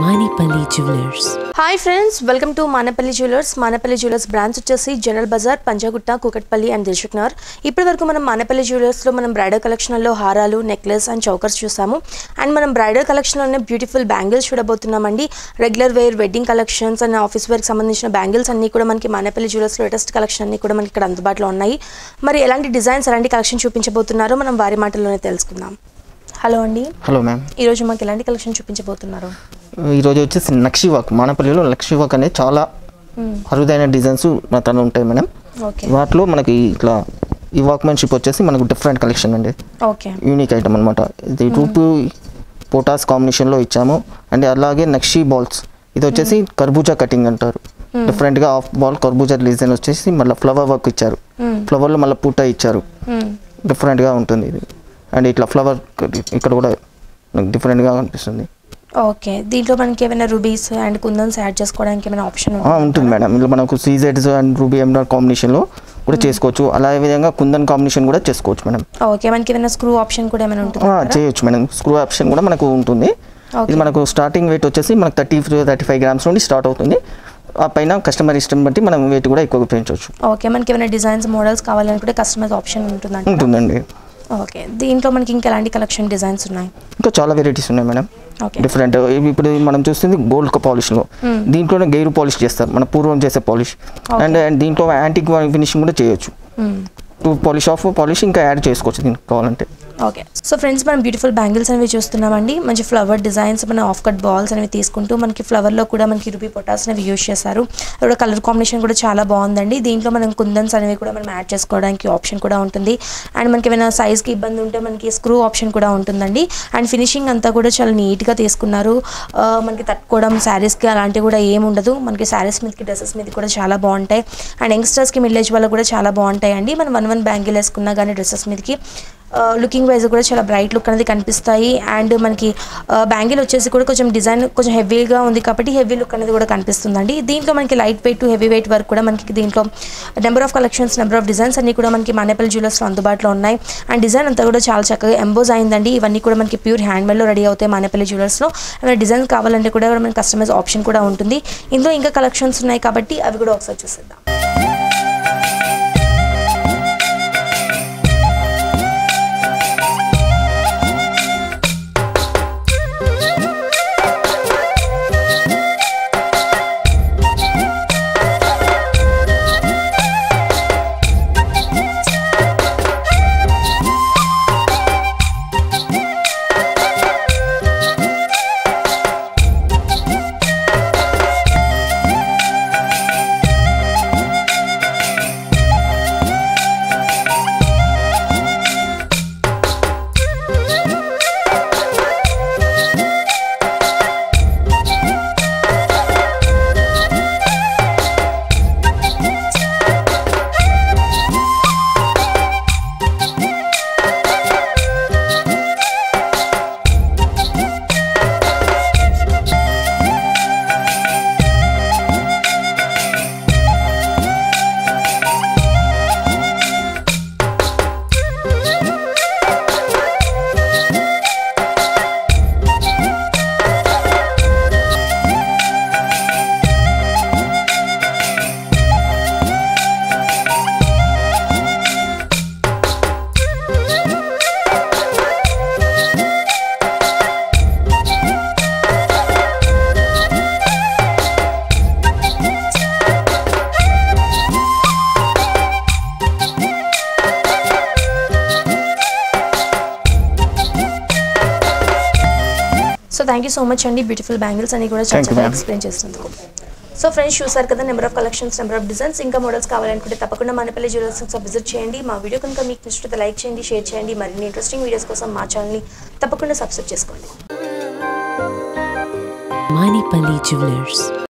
Manipali Jewelers. Hi friends welcome to Manapalli jewellers Manapalli jewellers branch వచ్చేసి General Bazaar Panjagutta Kukatpally and Dilsukh Nagar ఇప్పటి వరకు మనం మానపల్లి జ్యువెలర్స్లో మనం బ్రైడల్ కలెక్షన్లో హారాలు నెక్లెస్ అండ్ చౌకర్స్ చూసాము అండ్ మనం బ్రైడల్ కలెక్షన్లోనే బ్యూటిఫుల్ బ్యాంగిల్స్ చూడబోతున్నామండి regular wear wedding collections and office వేర్కి సంబంధించిన బ్యాంగిల్స్ అన్నీ కూడా మనకి మానపల్లి జ్యువెలర్స్ లేటెస్ట్ కలెక్షన్ అన్నీ కూడా మనకి ఇక్కడ అందుబాటులో ఉన్నాయి మరి ఎలాంటి డిజైన్స్ ఎలాంటి కలెక్షన్ చూపించబోతున్నారో మనం వారి మాటల్లోనే తెలుసుకుందాం హలో అండి హలో మ్యామ్ ఈరోజు మాకు ఎలాంటి కలెక్షన్ చూపించబోతున్నారు ఈరోజు వచ్చేసి నక్షి వర్క్ మానపల్లిలో నక్షి వర్క్ అనేది చాలా అరుదైన డిజైన్స్ మన తను ఉంటాయి మేడం ఓకే వాటిలో మనకి ఇట్లా ఈ వర్క్మెన్షిప్ వచ్చేసి మనకు డిఫరెంట్ కలెక్షన్ అండి ఓకే యూనిక్ ఐటమ్ అనమాట ఇది రూపు పోటాస్ కాంబినేషన్లో ఇచ్చాము అండ్ అలాగే నక్షి బాల్స్ ఇది వచ్చేసి కర్బూజా కటింగ్ అంటారు డిఫరెంట్గా హాఫ్ బాల్ కర్బూజా డిజైన్ వచ్చేసి మళ్ళీ ఫ్లవర్ వర్క్ ఇచ్చారు ఫ్లవర్లో మళ్ళీ పూట ఇచ్చారు డిఫరెంట్గా ఉంటుంది ఇది అండ్ ఇట్లా ఫ్లవర్ ఇక్కడ కూడా డిఫరెంట్గా కనిపిస్తుంది ఓకే దీంట్లో మనకి ఏమైనా రూబీస్ అండ్ కుందన్స్ యాడ్ చేసుకోవడానికి ఏమైనా ఆప్షన్ ఆ, ఉంటుంది మేడం ఇందులో మనకు సీజెడ్స్ అండ్ రూబీ ఎమ్రాల్ కాంబినేషన్లో కూడా చేసుకోవచ్చు అలా విధంగా కుందన్ కాంబినేషన్ కూడా చేసుకోవచ్చు మేడం ఓకే మనకి ఏమైనా స్క్రూ ఆప్షన్ కూడా ఏమైనా ఆ, ఉంటుంది చేయొచ్చు మేడం స్క్రూ ఆప్షన్ కూడా మనకు ఉంటుంది Okay. ఇది మనకు స్టార్టింగ్ వెయిట్ వచ్చేసి మనకు థర్టీ థర్టీ ఫైవ్ గ్రామ్స్ నుండి స్టార్ట్ అవుతుంది ఆ పైన కస్టమర్ ఇష్టం బట్టి మనం వెయిట్ కూడా ఎక్కువ పెంచవచ్చు ఓకే మనకి ఏమైనా డిజైన్స్ మోడల్స్ కావాలనుకుంటే కస్టమైజ్ ఆప్షన్ ఉంటుందండి ఉంటుందండి ఓకే దీంట్లో మనకి ఇంకా ఎలాంటి కలెక్షన్ డిజైన్స్ ఉన్నాయి ఇంకా చాలా వెరైటీస్ ఉన్నాయి మేడం ఓకే డిఫరెంట్ ఇప్పుడు మనం చూస్తుంది గోల్డ్ పాలిష్లో దీంట్లోనే గైరు పాలిష్ చేస్తారు మన పూర్వం చేసే పాలిష్ అండ్ అండ్ దీంట్లో యాంటిక్ ఫినిషింగ్ కూడా చేయొచ్చు టూ పాలిష్ ఆఫ్ పాలిష్ ఇంకా యాడ్ చేసుకోవచ్చు దీనికి కావాలంటే ఓకే సో ఫ్రెండ్స్ మనం బ్యూటిఫుల్ బ్యాంగిల్స్ అనేవి చూస్తున్నామండి మంచి ఫ్లవర్ డిజైన్స్ మన ఆఫ్ కట్ బాల్స్ అనేవి తీసుకుంటూ మనకి ఫ్లవర్లో కూడా మనకి రూపీ పొటాస్ అనేవి యూజ్ చేశారు కూడా కలర్ కాంబినేషన్ కూడా చాలా బాగుందండి దీంట్లో మనం కుందన్స్ అనేవి కూడా మనం యాడ్ చేసుకోవడానికి ఆప్షన్ కూడా ఉంటుంది అండ్ మనకి ఏమైనా సైజ్కి ఇబ్బంది ఉంటే మనకి స్క్రూ ఆప్షన్ కూడా ఉంటుందండి అండ్ ఫినిషింగ్ అంతా కూడా చాలా నీట్గా తీసుకున్నారు ఆ, మనకి తట్టుకోవడం శారీస్కి అలాంటివి కూడా ఏమి ఉండదు మనకి శారీస్ మీదకి డ్రెస్సెస్ మీద కూడా చాలా బాగుంటాయి అండ్ యంగ్స్టర్స్కి మిడిల్ ఏజ్ వాళ్ళకి కూడా చాలా బాగుంటాయి అండి మనం వన్ వన్ బ్యాంగిల్ వేసుకున్నా కానీ డ్రెస్సెస్ మీదకి లుకింగ్ వైజ్ కూడా చాలా బ్రైట్ లుక్ అనేది కనిపిస్తాయి అండ్ మనకి బ్యాంగిల్ వచ్చేసి కూడా కొంచెం డిజైన్ కొంచెం హెవీగా ఉంది కాబట్టి హెవీ లుక్ అనేది కూడా కనిపిస్తుందండి దీంట్లో మనకి light weight to heavy weight వరకు కూడా మనకి దీంట్లో number of collections number of designs అన్ని కూడా మనకి మానేపల్లి జ్యువెలర్స్లో అందుబాటులో ఉన్నాయి అండ్ డిజైన్ అంతా కూడా చాలా చక్కగా ఎంబోజ్ అయిందండి ఇవన్నీ కూడా మనకి ప్యూర్ హ్యాండ్మేడ్లో రెడీ అవుతాయి మానేపల్లి జ్యువెలర్స్లో ఏమైనా డిజైన్స్ కావాలంటే కూడా మనకి కస్టమైజ్ ఆప్షన్ కూడా ఉంటుంది ఇందులో ఇంకా కలెక్షన్స్ ఉన్నాయి కాబట్టి అవి కూడా ఒకసారి చూసేద్దాం so thank you so much అండి బ్యూటిఫుల్ బ్యాంగిల్స్ అని కూడా చాలా Thank you, చక్కగా ma'am. ఎక్స్ప్లెయిన్ చేసినందుకు సో ఫ్రెండ్స్ చూసారు కదా number of collections number of designs ఇంకా మోడల్స్ కావాలనుకుంటే తప్పకుండా మనపల్లి జ్యువెలర్స్ ఒకసారి విజిట్ చేయండి మా వీడియో కనుక మీకు నచ్చితే లైక్ చేయండి షేర్ చేయండి మరిన్ని ఇంట్రెస్టింగ్ వీడియోస్ కోసం మా ఛానల్ని తప్పకుండా సబ్స్క్రైబ్ చేసుకోండి Manipali Jewelers.